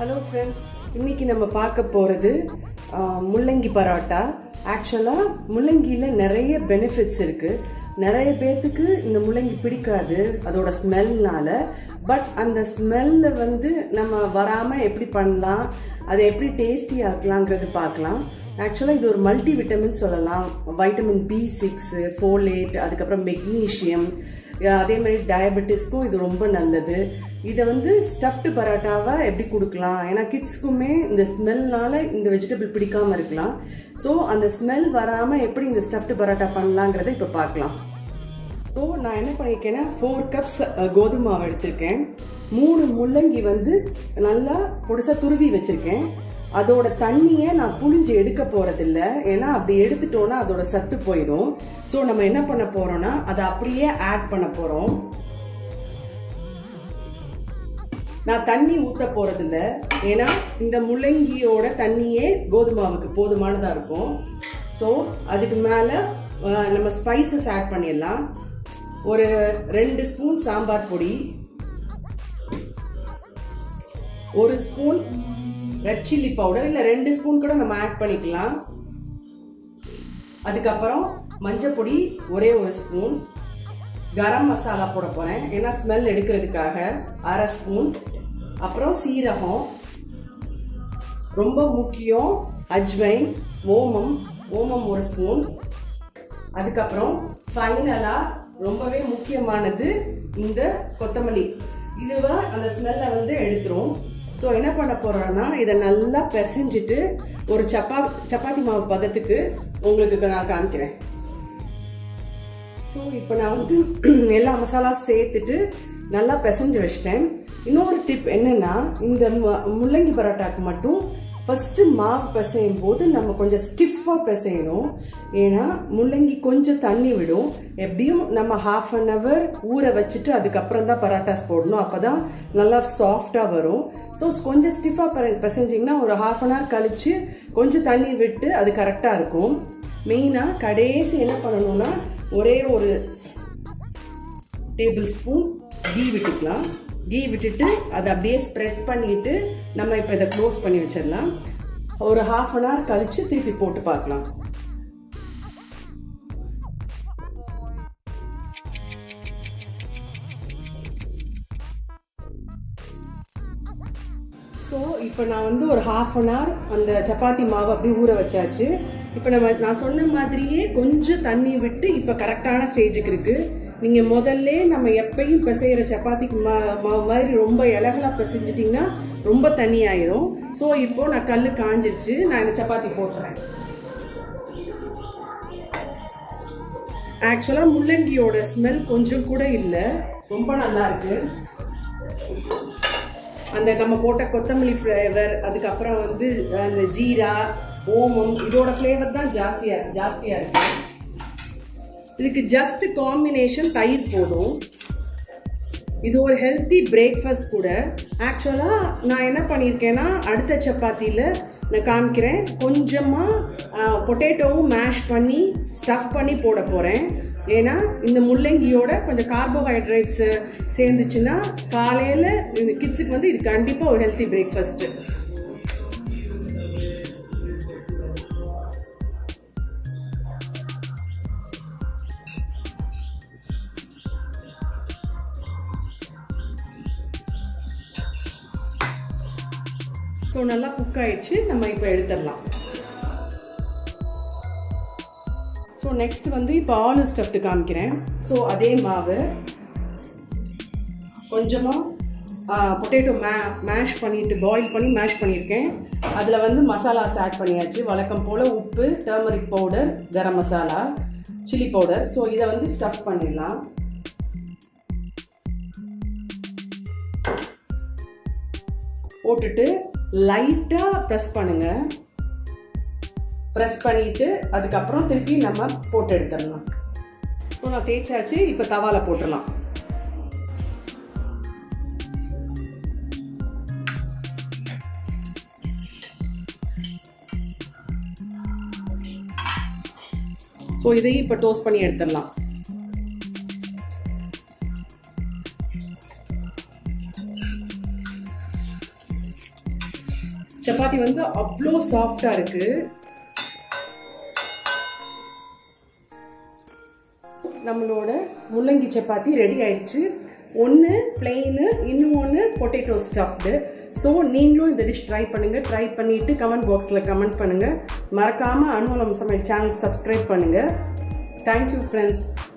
hello friends இன்னைக்கு நம்ம பார்க்க போகிறது முள்ளங்கி பரோட்டா ஆக்சுவலாக முள்ளங்கியில் நிறைய பெனிஃபிட்ஸ் இருக்குது நிறைய பேர்த்துக்கு இந்த முள்ளங்கி பிடிக்காது அதோட ஸ்மெல்னால பட் அந்த ஸ்மெல்ல வந்து நம்ம வராமல் எப்படி பண்ணலாம் அதை எப்படி டேஸ்டி ஆக்கலாங்கிறது பார்க்கலாம் ஆக்சுவலாக இது ஒரு மல்டி விட்டமின் சொல்லலாம் வைட்டமின் பி சிக்ஸு ஃபோலேட் அதுக்கப்புறம் மெக்னீஷியம் அதே மாதிரி டயபெட்டிஸ்க்கும் இது ரொம்ப நல்லது இதை வந்து ஸ்டஃப்டு பரோட்டாவை எப்படி கொடுக்கலாம் ஏன்னா கிட்ஸ்க்குமே இந்த ஸ்மெல்னால இந்த வெஜிடபிள் பிடிக்காம இருக்கலாம் ஸோ அந்த ஸ்மெல் வராமல் எப்படி இந்த ஸ்டஃப்டு பரோட்டா பண்ணலாங்கிறத இப்போ பார்க்கலாம் ஸோ நான் என்ன பண்ணியிருக்கேன்னா ஃபோர் கப்ஸ் கோதுமை மாவு எடுத்திருக்கேன் மூணு முள்ளங்கி வந்து நல்லா பொடிசா துருவி வச்சிருக்கேன் அதோட தண்ணியை நான் புழிஞ்சு எடுக்க போறதில்ல ஏன்னா அப்படி எடுத்துட்டோம்னா அதோட சத்து போயிடும் ஸோ நம்ம என்ன பண்ண போறோம்னா அதை அப்படியே ஆட் பண்ண போறோம் நான் தண்ணி ஊத்த போறதில்ல ஏன்னா இந்த முள்ளங்கியோட தண்ணியே கோதுமாவுக்கு போதுமானதா இருக்கும் ஸோ அதுக்கு மேல நம்ம ஸ்பைசஸ் ஆட் பண்ணிடலாம் ஒரு ரெண்டு ஸ்பூன் சாம்பார் பொடி ஒரு ஸ்பூன் ரெட் சில்லி பவுடர் இல்லை ரெண்டு ஸ்பூன் கூட நம்ம ஆட் பண்ணிக்கலாம் அதுக்கப்புறம் மஞ்சள் பொடி ஒரே ஒரு ஸ்பூன் கரம் மசாலா போட போகிறேன் ஏன்னா ஸ்மெல் எடுக்கிறதுக்காக அரை ஸ்பூன் அப்புறம் சீரகம் ரொம்ப முக்கியம் அஜ்வைன் ஓமம் ஓமம் ஒரு ஸ்பூன் அதுக்கப்புறம் ஃபைனலாக ரொம்பவே முக்கியமானது இந்த கொத்தமல்லி இதுவா அந்த ஸ்மெல்லை வந்து எடுத்துரும் ஸோ என்ன பண்ண போறோம்னா இதை நல்லா பிசைஞ்சிட்டு ஒரு சப்பா சப்பாத்தி மாவு பதத்துக்கு உங்களுக்கு நான் காமிக்கிறேன் ஸோ இப்போ நான் வந்து எல்லா மசாலா சேர்த்துட்டு நல்லா பிசைஞ்சு வச்சிட்டேன் இன்னொரு டிப் என்னன்னா இந்த முள்ளங்கி பரோட்டாக்கு மட்டும் ஃபஸ்ட்டு மாவு பிசையும் போது நம்ம கொஞ்சம் ஸ்டிஃபாக பிசையணும் ஏன்னா முள்ளங்கி கொஞ்சம் தண்ணி விடும் எப்படியும் நம்ம ஹாஃப் அன் ஹவர் ஊற வச்சுட்டு அதுக்கப்புறம் தான் பரோட்டாஸ் போடணும் அப்போ தான் நல்லா சாஃப்டாக வரும் ஸோ கொஞ்சம் ஸ்டிஃபாக பிசைஞ்சிங்கன்னா ஒரு ஹாஃப் அன் ஹவர் கழித்து கொஞ்சம் தண்ணி விட்டு அது கரெக்டாக இருக்கும் மெயினாக கடைசி என்ன பண்ணணும்னா ஒரே ஒரு டேபிள் ஸ்பூன் கீ விட்டுக்கலாம் கீ விட்டுட்டு அதை அப்படியே ஸ்ப்ரெட் பண்ணிட்டு நம்ம இப்போ இதை க்ளோஸ் பண்ணி வச்சிடலாம் ஒரு ஹாஃப் அன் ஹவர் கழிச்சு திருப்பி போட்டு பார்க்கலாம் ஸோ இப்போ நான் வந்து ஒரு ஹாஃப் அன் ஹவர் அந்த சப்பாத்தி மாவு அப்படியே ஊற வச்சாச்சு இப்போ நம்ம நான் சொன்ன மாதிரியே கொஞ்சம் தண்ணி விட்டு இப்போ கரெக்டான ஸ்டேஜுக்கு இருக்குது நீங்கள் முதல்ல நம்ம எப்பயும் பிசைகிற சப்பாத்திக்கு மா மாவு மாதிரி ரொம்ப இலகலாக பிசைஞ்சிட்டிங்கன்னா ரொம்ப தண்ணி ஆயிரும் ஸோ இப்போ நான் கல் காஞ்சிருச்சு நான் இந்த சப்பாத்தி போட்டுறேன் ஆக்சுவலாக முள்ளங்கியோட ஸ்மெல் கொஞ்சம் கூட இல்லை ரொம்ப நல்லா இருக்கு அந்த நம்ம போட்ட கொத்தமல்லி ஃப்ளேவர் அதுக்கப்புறம் வந்து அந்த ஜீரா ஓமம் இதோட ஃப்ளேவர் தான் ஜாஸ்தியாக ஜாஸ்தியாக இருக்கு இதுக்கு ஜஸ்ட் காம்பினேஷன் தயிர் போதும் இது ஒரு ஹெல்த்தி பிரேக்ஃபாஸ்ட் கூட ஆக்சுவலாக நான் என்ன பண்ணியிருக்கேன்னா அடுத்த சப்பாத்தியில் நான் காமிக்கிறேன் கொஞ்சமாக பொட்டேட்டோவும் மேஷ் பண்ணி ஸ்டஃப் பண்ணி போட போகிறேன் ஏன்னா இந்த முள்ளங்கியோட கொஞ்சம் கார்போஹைட்ரேட்ஸு சேர்ந்துச்சுன்னா காலையில் இந்த கிட்ஸுக்கு வந்து இது கண்டிப்பாக ஒரு ஹெல்த்தி பிரேக்ஃபாஸ்ட்டு ஸோ நல்லா குக் ஆயிடுச்சு நம்ம இப்போ எடுத்துடலாம் ஸோ நெக்ஸ்ட் வந்து இப்போ ஆலு ஸ்டஃப்ட்டு காமிக்கிறேன் ஸோ அதே மாவு கொஞ்சமாக பொட்டேட்டோ மே மேஷ் பண்ணிட்டு பாயில் பண்ணி மேஷ் பண்ணியிருக்கேன் அதில் வந்து மசாலாஸ் ஆட் பண்ணியாச்சு வழக்கம் போல் உப்பு turmeric powder garam masala chilli powder so இதை வந்து ஸ்டஃப் பண்ணிடலாம் போட்டுட்டு லைட்டாக ப்ரெஸ் பண்ணுங்க ப்ரெஸ் பண்ணிட்டு அதுக்கப்புறம் திருப்பி நம்ம போட்டு எடுத்துடலாம் இப்போ நான் தேய்ச்சாச்சு இப்போ தவால போட்டுடலாம் ஸோ இதையும் இப்போ டோஸ்ட் பண்ணி எடுத்துடலாம் சப்பாத்தி வந்து அவ்வளோ சாஃப்டா இருக்கு நம்மளோட முள்ளங்கி சப்பாத்தி ரெடி ஆயிடுச்சு ஒன்று பிளெயின் இன்னும் ஒன்று பொட்டேட்டோ ஸ்டஃப்டு ஸோ நீங்களும் இந்த டிஷ் ட்ரை பண்ணுங்கள் ட்ரை பண்ணிவிட்டு கமெண்ட் பாக்ஸில் கமெண்ட் பண்ணுங்கள் மறக்காமல் அனுவலம் சமையல் சேனல் சப்ஸ்கிரைப் பண்ணுங்கள் தேங்க்யூ ஃப்ரெண்ட்ஸ்